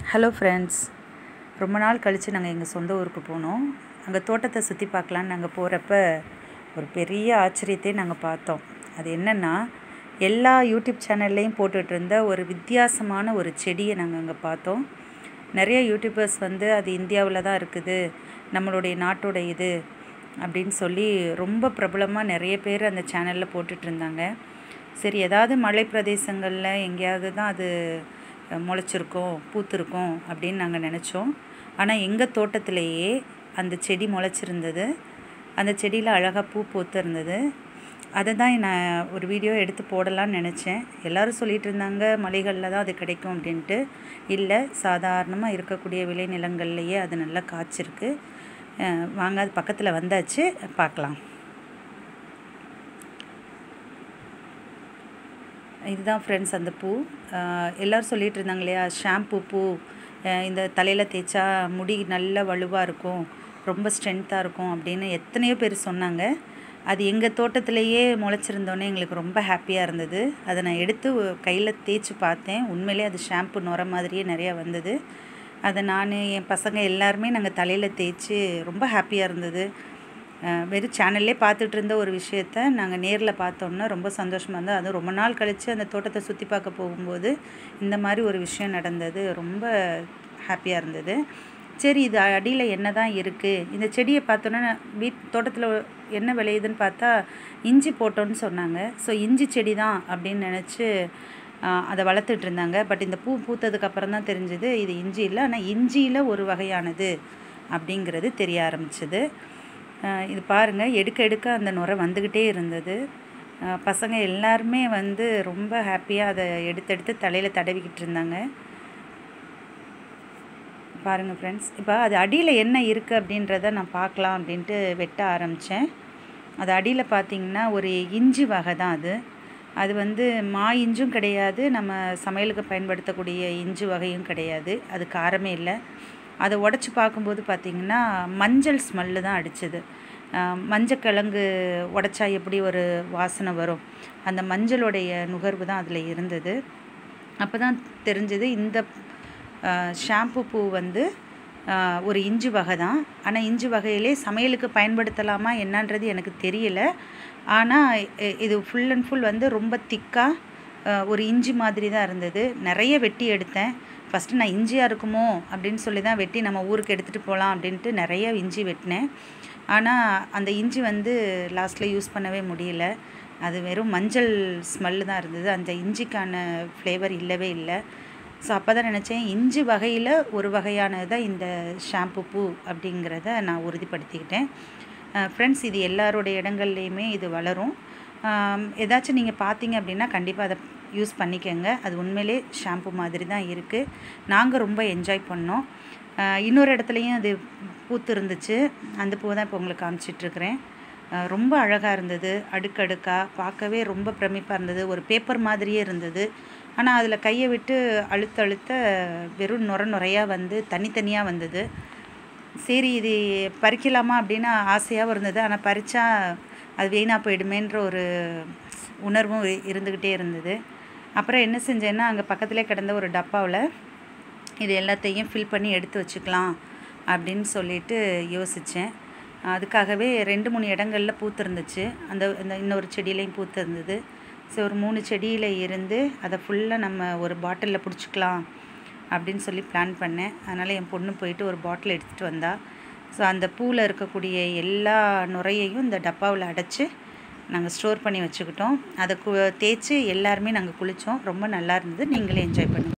hello friends ரொம்ப நாள் கழித்து நாங்கள் எங்கள் சொந்த ஊருக்கு போனோம் அங்கே தோட்டத்தை சுற்றி பார்க்கலான்னு நாங்கள் போகிறப்ப ஒரு பெரிய ஆச்சரியத்தை நாங்கள் பார்த்தோம் அது என்னென்னா எல்லா யூடியூப் சேனல்லையும் போட்டுட்டு இருந்த ஒரு வித்தியாசமான ஒரு செடியை நாங்கள் அங்கே பார்த்தோம் நிறைய யூடியூபர்ஸ் வந்து அது இந்தியாவில் தான் இருக்குது நம்மளுடைய நாட்டோட இது அப்படின்னு சொல்லி ரொம்ப பிரபலமாக நிறைய பேர் அந்த சேனலில் போட்டுட்டு இருந்தாங்க சரி ஏதாவது மலை பிரதேசங்களில் எங்கேயாவது தான் அது முளைச்சிருக்கோம் பூத்திருக்கோம் அப்படின்னு நாங்கள் நினச்சோம் ஆனால் எங்கள் தோட்டத்திலேயே அந்த செடி முளைச்சிருந்தது அந்த செடியில் அழகாக பூ பூத்து இருந்தது அதை தான் நான் ஒரு வீடியோ எடுத்து போடலான்னு நினச்சேன் எல்லோரும் சொல்லிகிட்டு இருந்தாங்க மலைகளில் தான் அது கிடைக்கும் அப்படின்ட்டு இல்லை சாதாரணமாக இருக்கக்கூடிய விளைநிலங்கள்லேயே அது நல்லா காய்ச்சிருக்கு வாங்க அது பக்கத்தில் வந்தாச்சு பார்க்கலாம் இதுதான் ஃப்ரெண்ட்ஸ் அந்த பூ எல்லோரும் சொல்லிகிட்டு இருந்தாங்க இல்லையா ஷாம்பு பூ இந்த தலையில் தேய்ச்சா முடி நல்ல வலுவாக இருக்கும் ரொம்ப ஸ்ட்ரென்த்தாக இருக்கும் அப்படின்னு எத்தனையோ பேர் சொன்னாங்க அது எங்கள் தோட்டத்திலேயே முளைச்சிருந்தோன்னே எங்களுக்கு ரொம்ப ஹாப்பியாக இருந்தது அதை நான் எடுத்து கையில் தேய்ச்சி பார்த்தேன் உண்மையிலே அது ஷாம்பு நுர மாதிரியே நிறையா வந்தது அதை நான் என் பசங்க எல்லாருமே நாங்கள் தலையில் தேய்ச்சி ரொம்ப ஹாப்பியாக இருந்தது வெறும் சேனல்லே பார்த்துட்டு இருந்த ஒரு விஷயத்த நாங்கள் நேரில் பார்த்தோம்னா ரொம்ப சந்தோஷமாக இருந்தது அதுவும் ரொம்ப நாள் கழித்து அந்த தோட்டத்தை சுற்றி பார்க்க போகும்போது இந்த மாதிரி ஒரு விஷயம் நடந்தது ரொம்ப ஹாப்பியாக இருந்தது சரி இது அடியில் என்ன தான் இருக்குது இந்த செடியை பார்த்தோன்னா வீட் தோட்டத்தில் என்ன விளையுதுன்னு பார்த்தா இஞ்சி போட்டோன்னு சொன்னாங்க ஸோ இஞ்சி செடி தான் அப்படின்னு நினச்சி அதை வளர்த்துட்டு இருந்தாங்க பட் இந்த பூ பூத்ததுக்கப்புறம் தான் தெரிஞ்சது இது இஞ்சி இல்லை ஆனால் இஞ்சியில் ஒரு வகையானது அப்படிங்கிறது தெரிய ஆரம்பிச்சது இது பாருங்கள் எடுக்க எடுக்க அந்த நுரை வந்துக்கிட்டே இருந்தது பசங்க எல்லாருமே வந்து ரொம்ப ஹாப்பியாக அதை எடுத்து எடுத்து தலையில் தடவிக்கிட்டு இருந்தாங்க பாருங்கள் ஃப்ரெண்ட்ஸ் இப்போ அது அடியில் என்ன இருக்குது அப்படின்றத நான் பார்க்கலாம் அப்படின்ட்டு வெட்ட ஆரம்பித்தேன் அது அடியில் பார்த்திங்கன்னா ஒரு இஞ்சி வகை தான் அது அது வந்து மா இஞ்சும் கிடையாது நம்ம சமையலுக்கு பயன்படுத்தக்கூடிய இஞ்சி வகையும் கிடையாது அது காரமே இல்லை அதை உடச்சி பார்க்கும்போது பார்த்திங்கன்னா மஞ்சள் ஸ்மெல்லு தான் அடிச்சது மஞ்சக்கிழங்கு உடச்சா எப்படி ஒரு வாசனை வரும் அந்த மஞ்சளுடைய நுகர்வு தான் அதில் இருந்தது அப்போ தான் தெரிஞ்சது இந்த ஷாம்பு பூ வந்து ஒரு இஞ்சி வகை தான் ஆனால் இஞ்சி வகையிலே சமையலுக்கு பயன்படுத்தலாமா என்னன்றது எனக்கு தெரியல ஆனால் இது ஃபுல் அண்ட் ஃபுல் வந்து ரொம்ப திக்காக ஒரு இஞ்சி மாதிரி தான் இருந்தது நிறைய வெட்டி எடுத்தேன் ஃபஸ்ட்டு நான் இஞ்சியாக இருக்குமோ அப்படின்னு சொல்லி தான் வெட்டி நம்ம ஊருக்கு எடுத்துகிட்டு போகலாம் அப்படின்ட்டு நிறைய இஞ்சி வெட்டினேன் ஆனால் அந்த இஞ்சி வந்து லாஸ்ட்டில் யூஸ் பண்ணவே முடியல அது வெறும் மஞ்சள் ஸ்மெல்லு தான் இருந்தது அந்த இஞ்சிக்கான ஃப்ளேவர் இல்லவே இல்லை ஸோ அப்போ தான் நினச்சேன் இஞ்சி வகையில் ஒரு வகையானது தான் இந்த ஷாம்பு பூ அப்படிங்கிறத நான் உறுதிப்படுத்திக்கிட்டேன் ஃப்ரெண்ட்ஸ் இது எல்லாரோடைய இடங்கள்லையுமே இது வளரும் ஏதாச்சும் நீங்கள் பார்த்தீங்க அப்படின்னா கண்டிப்பாக அதை யூஸ் பண்ணிக்கோங்க அது உண்மையிலே ஷாம்பு மாதிரி தான் இருக்குது நாங்கள் ரொம்ப என்ஜாய் பண்ணோம் இன்னொரு இடத்துலையும் அது பூத்து இருந்துச்சு அந்த பூ தான் இப்போ உங்களுக்கு காமிச்சிட்ருக்கிறேன் ரொம்ப அழகாக இருந்தது அடுக்கடுக்காக பார்க்கவே ரொம்ப பிரமிப்பாக இருந்தது ஒரு பேப்பர் மாதிரியே இருந்தது ஆனால் அதில் கையை விட்டு அழுத்த அழுத்த வெறும் நுர நுறையாக வந்து தனித்தனியாக வந்தது சரி இது பறிக்கலாமா அப்படின்னு ஆசையாகவும் இருந்தது ஆனால் பறித்தா அது வீணாக போயிடுமேன்ற ஒரு உணர்வும் இருந்துக்கிட்டே இருந்தது அப்புறம் என்ன செஞ்சேன்னா அங்கே பக்கத்துலேயே கிடந்த ஒரு டப்பாவில் இது எல்லாத்தையும் ஃபில் பண்ணி எடுத்து வச்சுக்கலாம் அப்படின்னு சொல்லிட்டு யோசித்தேன் அதுக்காகவே ரெண்டு மூணு இடங்களில் பூத்துருந்துச்சு அந்த இந்த இன்னொரு செடியிலையும் பூத்து இருந்தது ஸோ ஒரு மூணு செடியில் இருந்து அதை ஃபுல்லாக நம்ம ஒரு பாட்டிலில் பிடிச்சிக்கலாம் அப்படின்னு சொல்லி பிளான் பண்ணேன் அதனால் என் பொண்ணு போயிட்டு ஒரு பாட்டில் எடுத்துகிட்டு வந்தா ஸோ அந்த பூவில் இருக்கக்கூடிய எல்லா நுரையையும் இந்த டப்பாவில் அடைச்சி நாங்கள் ஸ்டோர் பண்ணி வச்சுக்கிட்டோம் அதை கு தேய்ச்சி எல்லாருமே நாங்கள் குளித்தோம் ரொம்ப நல்லா இருந்தது நீங்களே என்ஜாய் பண்ணுங்கள்